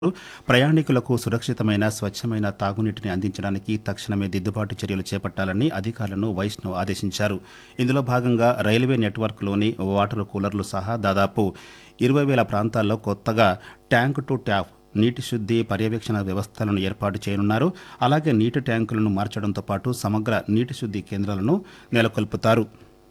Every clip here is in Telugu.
ప్రయాణికులకు సురక్షితమైన స్వచ్ఛమైన తాగునీటిని అందించడానికి తక్షణమే దిద్దుబాటు చర్యలు చేపట్టాలని అధికారులను వైష్ణవ్ ఆదేశించారు ఇందులో భాగంగా రైల్వే నెట్వర్క్లోని వాటర్ కూలర్లు సహా దాదాపు ఇరవై వేల ప్రాంతాల్లో కొత్తగా ట్యాంక్ టు ట్యాప్ నీటి శుద్ధి పర్యవేక్షణ వ్యవస్థలను ఏర్పాటు చేయనున్నారు అలాగే నీటి ట్యాంకులను మార్చడంతో పాటు సమగ్ర నీటి శుద్ధి కేంద్రాలను నెలకొల్పుతారు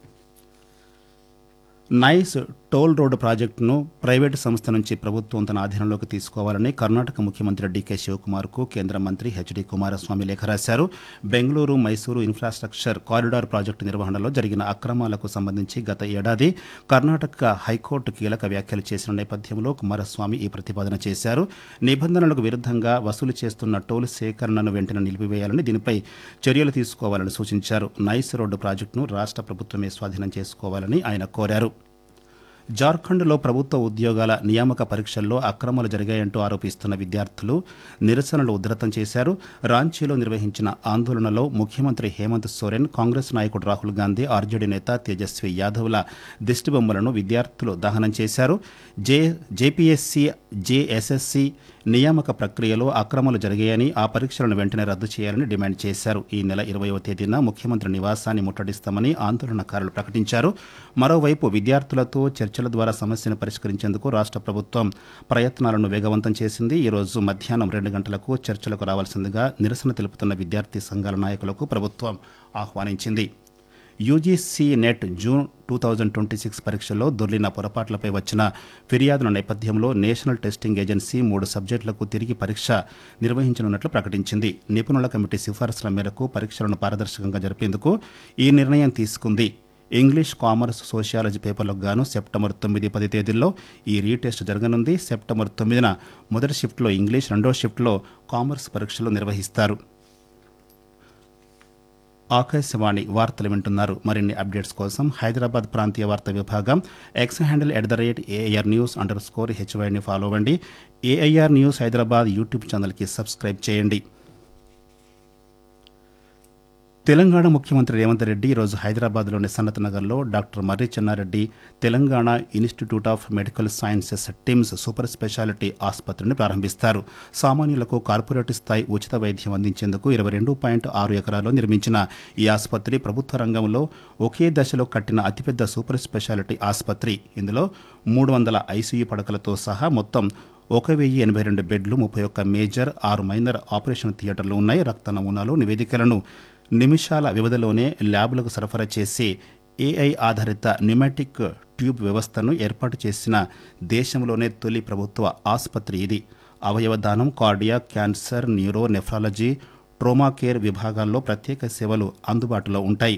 నైస్ టోల్ రోడ్డు ప్రాజెక్టును ప్రైవేటు సంస్థ నుంచి ప్రభుత్వం తన ఆధీనంలోకి తీసుకోవాలని కర్ణాటక ముఖ్యమంత్రి డీకే శివకుమార్కు కేంద్ర మంత్రి హెచ్డి కుమారస్వామి లేఖ రాశారు Bengaluru Mysuru infrastructure corridor project నిర్వహణలో జరిగిన అక్రమాలకు సంబంధించి గత ఏడాది కర్ణాటక హైకోర్టు కీలక వ్యాఖ్యలు చేసిన నేపథ్యంలో కుమారస్వామి ఈ ప్రతిపాదన చేశారు నిబంధనలకు విరుద్ధంగా వసూలు చేస్తున్న టోల్ సేకరణను వెంటనే నిలిపివేయాలని దీనిపై చర్యలు తీసుకోవాలని సూచించారు నైస్ రోడ్డు ప్రాజెక్టును రాష్ట్ర ప్రభుత్వమే స్వాధీనం చేసుకోవాలని ఆయన కోరారు జార్ఖండ్లో ప్రభుత్వ ఉద్యోగాల నియామక పరీక్షల్లో అక్రమాలు జరిగాయంటూ ఆరోపిస్తున్న విద్యార్థులు నిరసనలు ఉధృతం చేశారు రాంచీలో నిర్వహించిన ఆందోళనలో ముఖ్యమంత్రి హేమంత్ సోరెన్ కాంగ్రెస్ నాయకుడు రాహుల్ గాంధీ ఆర్జేడీ నేత తేజస్వి యాదవ్ల దిష్టిబొమ్మలను విద్యార్థులు దహనం చేశారు జే జేపీఎస్సీ జేఎస్ఎస్సీ నియామక ప్రక్రియలో అక్రమాలు జరిగాయని ఆ పరీక్షలను వెంటనే రద్దు చేయాలని డిమాండ్ చేశారు ఈ నెల ఇరవయవ తేదీన ముఖ్యమంత్రి నివాసాన్ని ముట్టడిస్తామని ఆందోళనకారులు ప్రకటించారు మరోవైపు విద్యార్థులతో చర్చల ద్వారా సమస్యను పరిష్కరించేందుకు రాష్ట్ర ప్రభుత్వం ప్రయత్నాలను వేగవంతం చేసింది ఈ రోజు మధ్యాహ్నం రెండు గంటలకు చర్చలకు రావాల్సిందిగా నిరసన తెలుపుతున్న విద్యార్థి సంఘాల నాయకులకు ప్రభుత్వం ఆహ్వానించింది UGC NET June two thousand twenty six పరీక్షల్లో దొర్లిన పొరపాట్లపై వచ్చిన ఫిర్యాదుల నేపథ్యంలో నేషనల్ టెస్టింగ్ ఏజెన్సీ మూడు సబ్జెక్టులకు తిరిగి పరీక్ష నిర్వహించనున్నట్లు ప్రకటించింది నిపుణుల కమిటీ సిఫారసుల మేరకు పరీక్షలను పారదర్శకంగా జరిపేందుకు ఈ నిర్ణయం తీసుకుంది ఇంగ్లీష్ కామర్స్ సోషియాలజీ పేపర్లకు గాను సెప్టెంబర్ తొమ్మిది పది తేదీల్లో ఈ రీటెస్ట్ జరగనుంది సెప్టెంబర్ తొమ్మిదిన మొదటి షిఫ్ట్లో ఇంగ్లీష్ రెండో షిఫ్ట్లో కామర్స్ పరీక్షలు నిర్వహిస్తారు ఆకాశవాణి వార్తలు వింటున్నారు మరిన్ని అప్డేట్స్ కోసం హైదరాబాద్ ప్రాంతీయ వార్తా విభాగం X handle at the rate AIR news underscore హెచ్వైని ఫాలో అవ్వండి ఏఐఆర్ న్యూస్ హైదరాబాద్ యూట్యూబ్ ఛానల్కి సబ్స్క్రైబ్ చేయండి తెలంగాణ ముఖ్యమంత్రి రేవంత్ రెడ్డి ఈరోజు హైదరాబాద్లోని సన్నత్ నగర్లో doctor Marri Chennareddy Telangana institute of medical sciences TIMS super speciality ఆసుపత్రిని ప్రారంభిస్తారు సామాన్యులకు కార్పొరేట్ స్థాయి ఉచిత వైద్యం అందించేందుకు ఇరవై రెండు పాయింట్ ఆరు ఎకరాల్లో నిర్మించిన ఈ ఆసుపత్రి ప్రభుత్వ రంగంలో ఒకే దశలో కట్టిన అతిపెద్ద సూపర్ స్పెషాలిటీ ఆసుపత్రి ఇందులో మూడు వందల ఐసీయూ పడకలతో సహా మొత్తం ఒక వెయ్యి ఎనభై రెండు బెడ్లు ముప్పై ఒక్క మేజర్ ఆరు మైనర్ ఆపరేషన్ థియేటర్లు ఉన్నాయి రక్త నమూనాలు నివేదికలను నిమిషాల వ్యవధిలోనే ల్యాబ్లకు సరఫరా చేసి ఏఐ ఆధారిత న్యూమాటిక్ ట్యూబ్ వ్యవస్థను ఏర్పాటు చేసిన దేశంలోనే తొలి ప్రభుత్వ ఆసుపత్రి ఇది అవయవ దానం cardiac cancer neuro nephrology trauma care విభాగాల్లో ప్రత్యేక సేవలు అందుబాటులో ఉంటాయి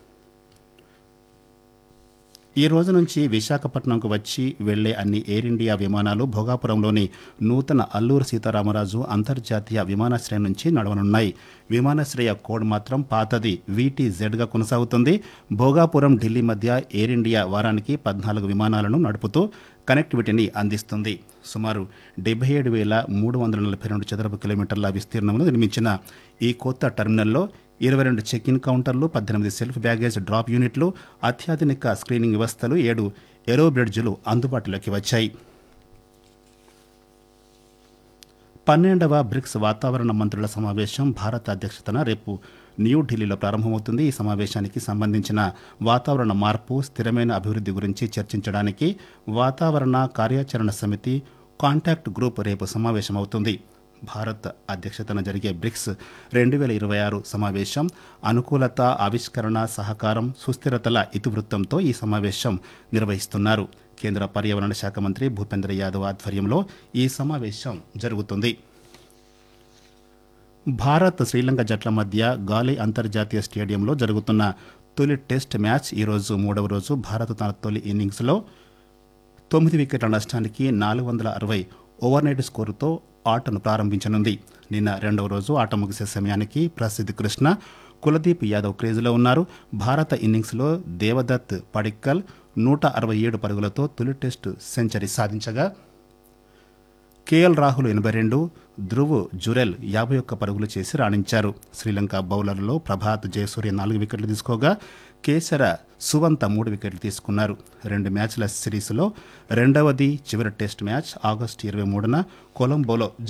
ఈ రోజు నుంచి విశాఖపట్నంకు వచ్చి వెళ్లే అన్ని ఎయిర్ ఇండియా విమానాలు భోగాపురంలోని నూతన అల్లూరు సీతారామరాజు అంతర్జాతీయ విమానాశ్రయం నుంచి నడవనున్నాయి విమానాశ్రయ కోడ్ మాత్రం పాతది వీటీజెడ్గా కొనసాగుతుంది భోగాపురం ఢిల్లీ మధ్య ఎయిర్ ఇండియా వారానికి పద్నాలుగు విమానాలను నడుపుతూ కనెక్టివిటీని అందిస్తుంది సుమారు డెబ్బై ఏడు వేల మూడు వందల నలభై రెండు చదరపు కిలోమీటర్ల విస్తీర్ణంలో నిర్మించిన ఈ కొత్త టెర్మినల్లో ఇరవై రెండు చెక్ ఇన్ కౌంటర్లు పద్దెనిమిది సెల్ఫ్ బ్యాగేజ్ డ్రాప్ యూనిట్లు అత్యాధునిక స్క్రీనింగ్ వ్యవస్థలు ఏడు ఏరో బ్రిడ్జ్లు అందుబాటులోకి వచ్చాయి పన్నెండవ బ్రిక్స్ వాతావరణ మంత్రుల సమావేశం భారత అధ్యక్షతన రేపు న్యూఢిల్లీలో ప్రారంభమవుతుంది ఈ సమావేశానికి సంబంధించిన వాతావరణ మార్పు స్థిరమైన అభివృద్ధి గురించి చర్చించడానికి వాతావరణ కార్యాచరణ సమితి కాంటాక్ట్ గ్రూప్ రేపు సమావేశమవుతుంది భారత్ అధ్యక్షతన జరిగే బ్రిక్స్ రెండు వేల ఇరవై ఆరు సమావేశం అనుకూలత ఆవిష్కరణ సహకారం సుస్థిరతల ఇతివృత్తంతో ఈ సమావేశం నిర్వహిస్తున్నారు కేంద్ర పర్యావరణ శాఖ మంత్రి భూపేంద్ర యాదవ్ ఆధ్వర్యంలో ఈ సమావేశం జరుగుతుంది భారత్ శ్రీలంక జట్ల మధ్య గాలి అంతర్జాతీయ స్టేడియంలో జరుగుతున్న తొలి టెస్ట్ మ్యాచ్ ఈరోజు మూడవ రోజు భారత్ తన తొలి ఇన్నింగ్స్లో తొమ్మిది వికెట్ల నష్టానికి నాలుగు వందల అరవై ఓవర్ నైట్ స్కోరుతో ఆటను ప్రారంభించనుంది నిన్న రెండవ రోజు ఆట ముగిసే సమయానికి ప్రసిద్ధ్ కృష్ణ కులదీప్ యాదవ్ క్రేజ్లో ఉన్నారు భారత ఇన్నింగ్స్లో దేవదత్ పడిక్కల్ నూట అరవై ఏడు పరుగులతో తొలి టెస్టు సెంచరీ సాధించగా కేఎల్ రాహుల్ ఎనభై రెండు ధ్రువ్ జురెల్ యాభై ఒక్క పరుగులు చేసి రాణించారు శ్రీలంక బౌలర్లలో ప్రభాత్ జయసూర్య నాలుగు వికెట్లు తీసుకోగా కేసర సువంత మూడు వికెట్లు తీసుకున్నారు రెండు మ్యాచ్ల సిరీస్లో రెండవది చివరి టెస్ట్ మ్యాచ్ ఆగస్టు ఇరవై మూడున కొలంబోలో